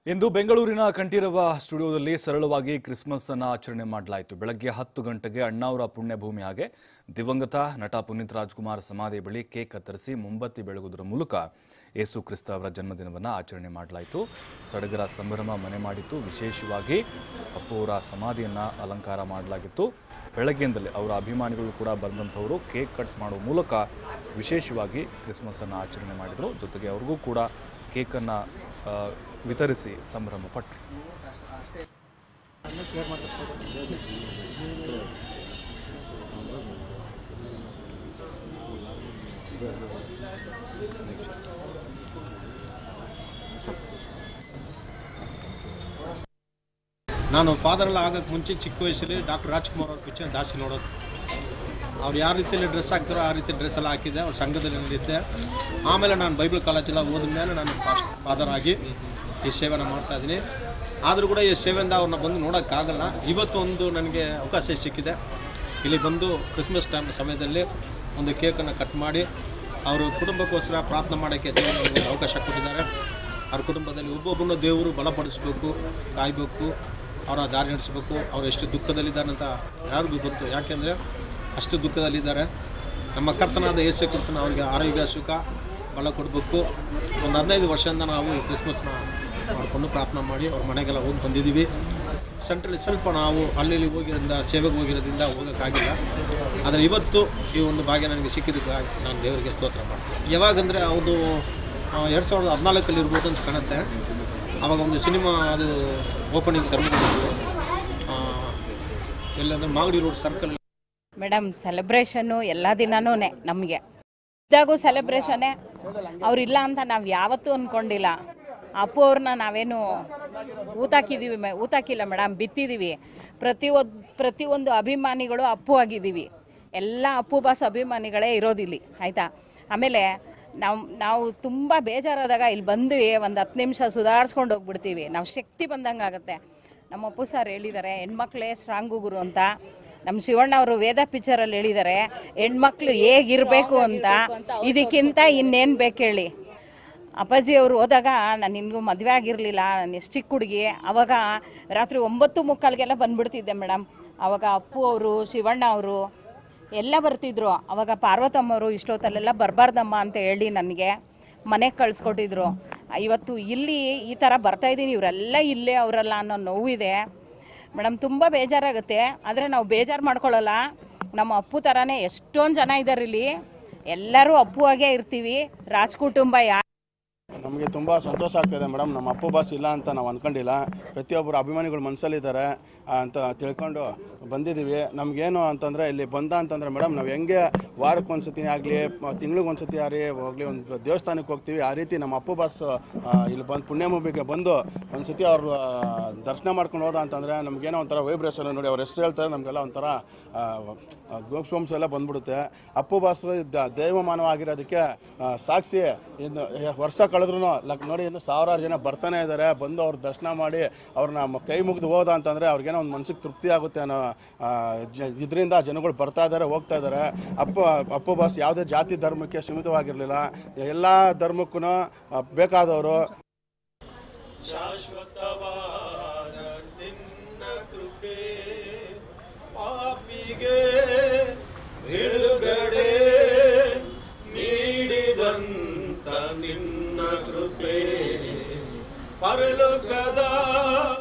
ಇಂದು ಬೆಂಗಳೂರಿನ ಕಂಠೀರವ ಸ್ಟುಡಿಯೋದಲ್ಲಿ ಸರಳವಾಗಿ ಕ್ರಿಸ್ಮಸ್ ಅನ್ನ ಆಚರಣೆ ಮಾಡಲಾಯಿತು ಬೆಳಗ್ಗೆ ಹತ್ತು ಗಂಟೆಗೆ ಅಣ್ಣಾವರ ಪುಣ್ಯಭೂಮಿ ಹಾಗೆ ದಿವಂಗತ ನಟ ಪುನೀತ್ ರಾಜ್ಕುಮಾರ್ ಸಮಾಧಿ ಬಳಿ ಕೇಕ್ ಕತ್ತರಿಸಿ ಮೊಂಬತ್ತಿ ಬೆಳಗುವುದರ ಮೂಲಕ ಯೇಸು ಕ್ರಿಸ್ತ ಅವರ ಜನ್ಮದಿನವನ್ನು ಆಚರಣೆ ಮಾಡಲಾಯಿತು ಸಡಗರ ಸಂಭ್ರಮ ಮನೆ ಮಾಡಿತ್ತು ವಿಶೇಷವಾಗಿ ಅಪ್ಪು ಅವರ ಸಮಾಧಿಯನ್ನು ಅಲಂಕಾರ ಮಾಡಲಾಗಿತ್ತು ಬೆಳಗ್ಗೆಯಿಂದಲೇ ಅವರ ಅಭಿಮಾನಿಗಳು ಕೂಡ ಬಂದಂಥವರು ಕೇಕ್ ಕಟ್ ಮಾಡುವ ಮೂಲಕ ವಿಶೇಷವಾಗಿ ಕ್ರಿಸ್ಮಸ್ ಅನ್ನು ಆಚರಣೆ ಮಾಡಿದರು ಜೊತೆಗೆ ಅವ್ರಿಗೂ ಕೂಡ ಕೇಕನ್ನು ವಿತರಿಸಿ ಸಂಭ್ರಮ ಪಟ್ಟರು ನಾನು ಫಾದರ್ ಎಲ್ಲ ಆಗೋಕ್ಕೆ ಮುಂಚೆ ಚಿಕ್ಕ ವಯಸ್ಸಲ್ಲಿ ಡಾಕ್ಟರ್ ರಾಜ್ಕುಮಾರ್ ಅವ್ರ ಪಿಕ್ಚರ್ ಜಾಸ್ತಿ ನೋಡೋದು ಅವ್ರು ಯಾವ ರೀತಿಯಲ್ಲಿ ಡ್ರೆಸ್ ಹಾಕ್ತಾರೋ ಆ ರೀತಿ ಡ್ರೆಸ್ ಎಲ್ಲ ಹಾಕಿದ್ದೆ ಅವ್ರ ಸಂಘದಲ್ಲಿ ನಡೀತೆ ಆಮೇಲೆ ನಾನು ಬೈಬಲ್ ಕಾಲೇಜೆಲ್ಲ ಓದಿದ ಮೇಲೆ ನಾನು ಫಾಸ್ಟ್ ಫಾದರ್ ಆಗಿ ಈ ಸೇವೆನ ಮಾಡ್ತಾ ಇದ್ದೀನಿ ಆದರೂ ಕೂಡ ಈ ಸೇವೆಯಿಂದ ಅವ್ರನ್ನ ಬಂದು ನೋಡೋಕ್ಕಾಗಲ್ಲ ಇವತ್ತು ಒಂದು ನನಗೆ ಅವಕಾಶ ಸಿಕ್ಕಿದೆ ಇಲ್ಲಿ ಬಂದು ಕ್ರಿಸ್ಮಸ್ ಟೈಮ್ ಸಮಯದಲ್ಲಿ ಒಂದು ಕೇಕನ್ನು ಕಟ್ ಮಾಡಿ ಅವರು ಕುಟುಂಬಕ್ಕೋಸ್ಕರ ಪ್ರಾರ್ಥನೆ ಮಾಡೋಕ್ಕೆ ದೇವರು ನನಗೆ ಒಂದು ಅವಕಾಶ ಕೊಟ್ಟಿದ್ದಾರೆ ಅವ್ರ ಕುಟುಂಬದಲ್ಲಿ ಒಬ್ಬೊಬ್ಬರನ್ನ ದೇವರು ಬಲಪಡಿಸ್ಬೇಕು ಕಾಯಬೇಕು ಅವರ ದಾರಿ ನಡೆಸಬೇಕು ಅವ್ರು ಎಷ್ಟು ದುಃಖದಲ್ಲಿದ್ದಾರೆ ಅಂತ ಯಾರಿಗೂ ಗೊತ್ತು ಯಾಕೆಂದರೆ ಅಷ್ಟು ದುಃಖದಲ್ಲಿದ್ದಾರೆ ನಮ್ಮ ಕರ್ತನಾದ ಯೇಸು ಕರ್ತನ ಅವರಿಗೆ ಆರೋಗ್ಯ ಸುಖ ಬಲ ಕೊಡಬೇಕು ಒಂದು ಹದಿನೈದು ವರ್ಷದಿಂದ ನಾವು ಈ ಕ್ರಿಸ್ಮಸ್ನ ಮಾಡಿಕೊಂಡು ಪ್ರಾರ್ಥನೆ ಮಾಡಿ ಅವ್ರ ಮನೆಗೆಲ್ಲ ಹೋಗಿ ಬಂದಿದ್ದೀವಿ ಸೆಂಟ್ರಲ್ಲಿ ಸ್ವಲ್ಪ ನಾವು ಅಲ್ಲಿ ಇಲ್ಲಿ ಹೋಗಿರೋದ್ರಿಂದ ಸೇವೆಗೆ ಹೋಗಿರೋದ್ರಿಂದ ಹೋಗೋಕ್ಕಾಗಿಲ್ಲ ಆದರೆ ಇವತ್ತು ಈ ಒಂದು ಭಾಗ್ಯ ನನಗೆ ಸಿಕ್ಕಿದ್ದಕ್ಕೆ ನಾನು ದೇವರಿಗೆ ಸ್ತೋತ್ರ ಮಾಡ್ತೀನಿ ಯಾವಾಗಂದರೆ ಅದು ಎರಡು ಸಾವಿರದ ಹದಿನಾಲ್ಕಲ್ಲಿ ಇರ್ಬೋದು ಅಂತ ಕಾಣುತ್ತೆ ಆವಾಗ ಒಂದು ಸಿನಿಮಾ ಅದು ಓಪನಿಂಗ್ ಸರ್ಮನಿ ಎಲ್ಲಂದ್ರೆ Magadi road circle madam celebration ಎಲ್ಲ ದಿನನೂ ನಮಗೆ ಇದ್ದಾಗೂ ಸೆಲೆಬ್ರೇಷನ್ನೇ ಅವ್ರಿಲ್ಲ ಅಂತ ನಾವು ಯಾವತ್ತೂ ಅಂದ್ಕೊಂಡಿಲ್ಲ ಅಪ್ಪು ಅವ್ರನ್ನ ನಾವೇನು ಊತಾಕಿದ್ದೀವಿ ಮೆ ಊತಾಕಿಲ್ಲ ಮೇಡಮ್ ಬಿತ್ತಿದ್ದೀವಿ ಪ್ರತಿಯೊಂದು ಪ್ರತಿಯೊಂದು ಅಭಿಮಾನಿಗಳು ಅಪ್ಪು ಆಗಿದ್ದೀವಿ ಎಲ್ಲ ಅಪ್ಪು ಬಾಸ್ ಅಭಿಮಾನಿಗಳೇ ಇರೋದಿಲ್ಲಿ ಆಯಿತಾ ಆಮೇಲೆ ನಾವು ನಾವು ತುಂಬ ಬೇಜಾರಾದಾಗ ಇಲ್ಲಿ ಬಂದು ಒಂದು ಹತ್ತು ನಿಮಿಷ ಸುಧಾರಿಸ್ಕೊಂಡು ಹೋಗ್ಬಿಡ್ತೀವಿ ನಾವು ಶಕ್ತಿ ಬಂದಂಗೆ ಆಗುತ್ತೆ ನಮ್ಮ ಅಪ್ಪು ಸರ್ ಹೇಳಿದ್ದಾರೆ ಹೆಣ್ಮಕ್ಳೇ ಸ್ಟ್ರಾಂಗು ಗುರು ಅಂತ ನಮ್ಮ ಶಿವಣ್ಣ ಅವರು ವೇದ ಪಿಕ್ಚರಲ್ಲಿ ಹೇಳಿದ್ದಾರೆ ಹೆಣ್ಮಕ್ಳು ಹೇಗಿರಬೇಕು ಅಂತ ಇದಕ್ಕಿಂತ ಇನ್ನೇನು ಬೇಕು ಹೇಳಿ ಅಪ್ಪಾಜಿ ಅವರು ಹೋದಾಗ ನಾನು ನಿನಗೂ ಮದುವೆ ಆಗಿರಲಿಲ್ಲ ನಾನು ಎಷ್ಟು ಚಿಕ್ಕ ಹುಡುಗಿ ಅವಾಗ ರಾತ್ರಿ ಒಂಬತ್ತು ಮುಕ್ಕಾಲ್ಗೆಲ್ಲ ಬಂದ್ಬಿಡ್ತಿದ್ದೆ ಮೇಡಮ್ ಅವಾಗ ಅಪ್ಪು ಅವರು ಶಿವಣ್ಣ ಅವರು ಎಲ್ಲ ಬರ್ತಿದ್ರು ಅವಾಗ ಪಾರ್ವತಮ್ಮವರು ಇಷ್ಟೊತ್ತಲ್ಲೆಲ್ಲ ಬರಬಾರ್ದಮ್ಮ ಅಂತ ಹೇಳಿ ನನಗೆ ಮನೆಗೆ ಕಳಿಸ್ಕೊಟ್ಟಿದ್ರು ಇವತ್ತು ಇಲ್ಲಿ ಈ ಥರ ಬರ್ತಾಯಿದ್ದೀನಿ ಇವರೆಲ್ಲ ಇಲ್ಲೇ ಅವರಲ್ಲ ಅನ್ನೋ ನೋವಿದೆ ಮೇಡಮ್ ತುಂಬ ಬೇಜಾರಾಗುತ್ತೆ ಆದರೆ ನಾವು ಬೇಜಾರು ಮಾಡ್ಕೊಳ್ಳಲ್ಲ ನಮ್ಮ ಅಪ್ಪು ಥರನೇ ಎಷ್ಟೊಂದು ಜನ ಇದ್ದಾರೆ ಇಲ್ಲಿ ಎಲ್ಲರೂ ಅಪ್ಪು ಆಗೇ ಇರ್ತೀವಿ ರಾಜ್ ಕುಟುಂಬ ಯಾ ನಮಗೆ ತುಂಬ ಸಂತೋಷ ಆಗ್ತಾಯಿದೆ ಮೇಡಮ್ ನಮ್ಮ ಅಪ್ಪು ಬಾಸ್ ಇಲ್ಲ ಅಂತ ನಾವು ಅಂದ್ಕೊಂಡಿಲ್ಲ ಪ್ರತಿಯೊಬ್ಬರು ಅಭಿಮಾನಿಗಳು ಮನಸ್ಸಲ್ಲಿದ್ದಾರೆ ಅಂತ ತಿಳ್ಕೊಂಡು ಬಂದಿದ್ದೀವಿ ನಮಗೇನು ಅಂತಂದರೆ ಇಲ್ಲಿ ಬಂದ ಅಂತಂದರೆ ಮೇಡಮ್ ನಾವು ಹೆಂಗೆ ವಾರಕ್ಕೆ ಒಂದು ಸತಿ ಆಗಲಿ ತಿಂಗ್ಳಿಗೆ ಒಂದು ಸತಿ ಆಗಲಿ ಹೋಗಲಿ ಒಂದು ದೇವಸ್ಥಾನಕ್ಕೆ ಹೋಗ್ತೀವಿ ಆ ರೀತಿ ನಮ್ಮ ಅಪ್ಪು ಬಾಸ್ ಆ, ಇಲ್ಲಿ ಬಂದು ಪುಣ್ಯಮೂಬಿಗೆ ಬಂದು ಒಂದು ಸತಿ ಅವರು ದರ್ಶನ ಮಾಡ್ಕೊಂಡು ಹೋದ ಅಂತಂದರೆ ನಮಗೇನೋ ಒಂಥರ ವೈಬ್ರೇಷನ್ ನೋಡಿ ಅವ್ರು ಎಷ್ಟು ಹೇಳ್ತಾರೆ ನಮಗೆಲ್ಲ ಒಂಥರ ಗೋಪ್ಸೋಮ್ಸ್ ಎಲ್ಲ ಬಂದ್ಬಿಡುತ್ತೆ ಅಪ್ಪು ಬಾಸ್ ದ- ದೈವಮಾನವ ಆಗಿರೋದಕ್ಕೆ ಆ, ಸಾಕ್ಷಿ ಇನ್ನು ವರ್ಷ ಕಳೆದ್ರೂ ಲಕ್ ನೋಡಿ ಇನ್ನು ಸಾವಿರಾರು ಜನ ಬರ್ತಾನೆ ಇದ್ದಾರೆ ಬಂದು ಅವ್ರ ದರ್ಶನ ಮಾಡಿ ಅವ್ರನ್ನ ಮ- ಕೈ ಮುಗಿದು ಹೋದ ಅಂತಂದರೆ ಅವ್ರಿಗೇನೋ ಒಂದು ಮನ್ಸಿಗೆ ತೃಪ್ತಿ ಆಗುತ್ತೆ ಅನ್ನೋ ಇದರಿಂದ ಜನಗಳು ಬರ್ತಾ ಇದ್ದಾರೆ ಹೋಗ್ತಾ ಇದ್ದಾರೆ ಅಪ್ಪ ಅಪ್ಪು ಬಾಸ್ ಯಾವುದೇ ಜಾತಿ ಧರ್ಮಕ್ಕೆ ಸೀಮಿತವಾಗಿರಲಿಲ್ಲ ಎಲ್ಲ ಧರ್ಮಕ್ಕೂ ಬೇಕಾದವರು ಶಾಶ್ವತವಾದ ನಿನ್ನ ಕೃಪೆ ಪಾಪಿಗೆ ಬಿಡುಗಡೆ ನೀಡಿದಂತ ನಿನ್ನ ಕೃಪೆ ಪರಲೋಕದ